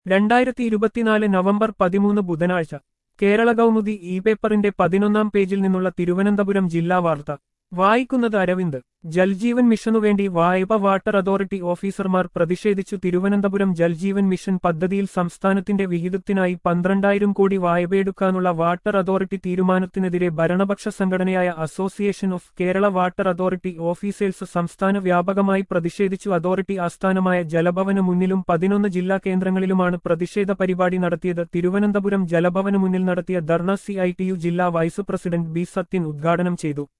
രണ്ടായിരത്തി ഇരുപത്തിനാല് നവംബർ പതിമൂന്ന് ബുധനാഴ്ച കേരള കൗമുദി ഇ പേപ്പറിന്റെ പതിനൊന്നാം പേജിൽ നിന്നുള്ള തിരുവനന്തപുരം ജില്ലാ വാർത്ത വായിക്കുന്നത് അരവിന്ദ് ജൽജീവൻ മിഷനുവേണ്ടി വായ്പ വാട്ടർ അതോറിറ്റി ഓഫീസർമാർ പ്രതിഷേധിച്ചു തിരുവനന്തപുരം ജൽജീവൻ മിഷൻ പദ്ധതിയിൽ സംസ്ഥാനത്തിന്റെ വിഹിതത്തിനായി പന്ത്രണ്ടായിരം കോടി വായ്പയെടുക്കാനുള്ള വാട്ടർ അതോറിറ്റി തീരുമാനത്തിനെതിരെ ഭരണപക്ഷ സംഘടനയായ association of Kerala water authority officers സംസ്ഥാന വ്യാപകമായി പ്രതിഷേധിച്ചു അതോറിറ്റി ആസ്ഥാനമായ ജലഭവന് മുന്നിലും പതിനൊന്ന് ജില്ലാ കേന്ദ്രങ്ങളിലുമാണ് പ്രതിഷേധ പരിപാടി നടത്തിയത് തിരുവനന്തപുരം ജലഭവന് മുന്നിൽ നടത്തിയ dharna C I T U ജില്ലാ വൈസ് പ്രസിഡന്റ് ബി സത്യൻ ഉദ്ഘാടനം ചെയ്തു